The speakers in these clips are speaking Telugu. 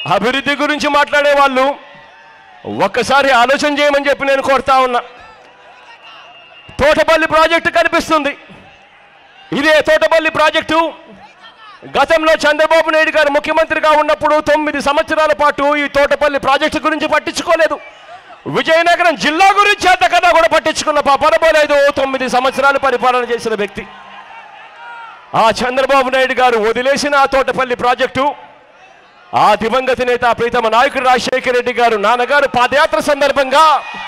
అభివృద్ధి గురించి మాట్లాడే వాళ్ళు ఒక్కసారి ఆలోచన చేయమని చెప్పి నేను కోరుతా ఉన్నా తోటపల్లి ప్రాజెక్టు కనిపిస్తుంది ఇదే తోటపల్లి ప్రాజెక్టు గతంలో చంద్రబాబు నాయుడు గారు ముఖ్యమంత్రిగా ఉన్నప్పుడు తొమ్మిది సంవత్సరాల పాటు ఈ తోటపల్లి ప్రాజెక్టు గురించి పట్టించుకోలేదు విజయనగరం జిల్లా గురించి అంత కథ కూడా పట్టించుకున్న పాపనపోలేదు తొమ్మిది సంవత్సరాలు పరిపాలన చేసిన వ్యక్తి ఆ చంద్రబాబు నాయుడు గారు వదిలేసిన ఆ తోటపల్లి ప్రాజెక్టు ఆ దివంగత నేత ప్రీతమ నాయకుడు రాజశేఖర రెడ్డి గారు నాన్నగారు పాదయాత్ర సందర్భంగా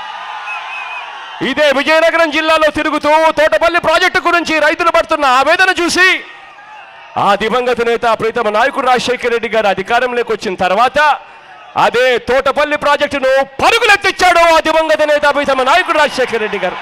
ఇదే విజయనగరం జిల్లాలో తిరుగుతూ తోటపల్లి ప్రాజెక్టు గురించి రైతులు పడుతున్న ఆవేదన చూసి ఆ దివంగత నేత ప్రీతమ నాయకుడు రాజశేఖర రెడ్డి గారు అధికారంలోకి వచ్చిన తర్వాత అదే తోటపల్లి ప్రాజెక్టును పరుగులెత్తిచ్చాడు ఆ దివంగత నేత ప్రీతమ నాయకుడు రాజశేఖర రెడ్డి గారు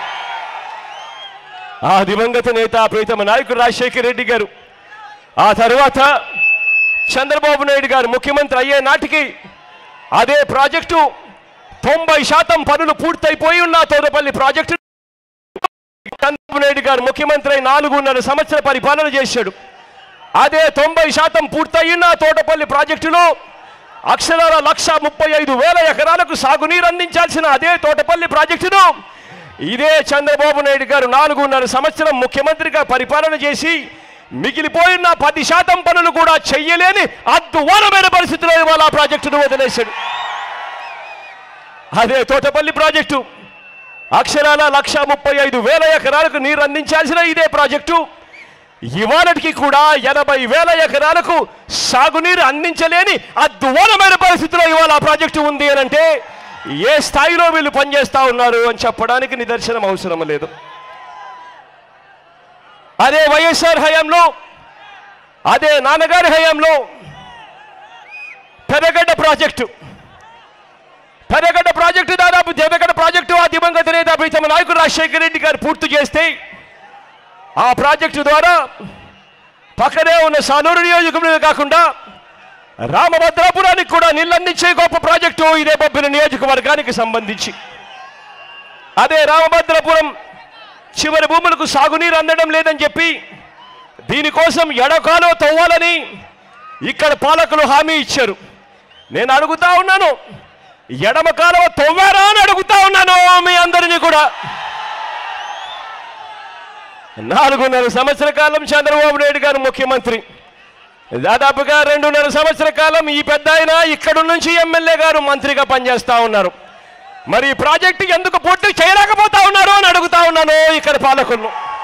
ఆ దివంగత నేత ప్రీతమ నాయకుడు రాజశేఖర రెడ్డి గారు ఆ తర్వాత చంద్రబాబు నాయుడు గారు ముఖ్యమంత్రి అయ్యే నాటికి అదే ప్రాజెక్టు తొంభై శాతం పనులు పూర్తయిపోయి ఉన్న తోటపల్లి ప్రాజెక్టు చంద్రబాబు నాయుడు గారు ముఖ్యమంత్రి అయి నాలుగున్నర సంవత్సర పరిపాలన చేశాడు అదే తొంభై శాతం పూర్తయిన తోటపల్లి ప్రాజెక్టులో అక్షరాల లక్ష ముప్పై ఐదు వేల ఎకరాలకు సాగునీరు అందించాల్సిన అదే తోటపల్లి ప్రాజెక్టును ఇదే చంద్రబాబు నాయుడు గారు నాలుగున్నర సంవత్సరం ముఖ్యమంత్రిగా పరిపాలన చేసి మిగిలిపోయిన పది శాతం పనులు కూడా చెయ్యలేని అద్వానమైన పరిస్థితిలో ఇవాళ ఆ ప్రాజెక్టును వదిలేశాడు అదే తోటపల్లి ప్రాజెక్టు అక్షరాల లక్ష ముప్పై ఐదు వేల ఎకరాలకు నీరు అందించాల్సిన ఇదే ప్రాజెక్టు ఇవాళకి కూడా ఎనభై వేల ఎకరాలకు సాగునీరు అందించలేని అద్వానమైన పరిస్థితిలో ఇవాళ ఆ ప్రాజెక్టు ఉంది అని అంటే ఏ స్థాయిలో వీళ్ళు పనిచేస్తా ఉన్నారు అని చెప్పడానికి నిదర్శనం అవసరం లేదు అదే వైఎస్ఆర్ హయాంలో అదే నాన్నగారి హయాంలో పెరగడ్డ ప్రాజెక్టు పెరగడ్డ ప్రాజెక్టు దాదాపు దేవగడ్డ ప్రాజెక్టు ఆ దివంగత నేత ప్రీతమ నాయకుడు రాజశేఖర రెడ్డి గారు పూర్తి చేస్తే ఆ ప్రాజెక్టు ద్వారా పక్కనే ఉన్న సానూరు నియోజకవర్గమే కాకుండా రామభద్రాపురానికి కూడా నీళ్ళు అందించే గొప్ప ప్రాజెక్టు ఇదే బొబ్బిన నియోజకవర్గానికి సంబంధించి అదే రామభద్రపురం చివరి భూములకు సాగునీరు అందడం లేదని చెప్పి దీనికోసం ఎడకాలో తవ్వాలని ఇక్కడ పాలకులు హామీ ఇచ్చారు నేను అడుగుతా ఉన్నాను ఎడమ కాలువ తవ్వారా అని అడుగుతా ఉన్నాను మీ అందరినీ కూడా నాలుగున్నర సంవత్సర కాలం చంద్రబాబు నాయుడు గారు ముఖ్యమంత్రి దాదాపుగా రెండున్నర సంవత్సర కాలం ఈ పెద్ద ఆయన ఇక్కడ నుంచి ఎమ్మెల్యే గారు మంత్రిగా పనిచేస్తా ఉన్నారు మరి ఈ ప్రాజెక్టు ఎందుకు పూర్తి చేయలేకపోతా ఉన్నారు అని అడుగుతా ఉన్నాను ఇక్కడ పాలకులను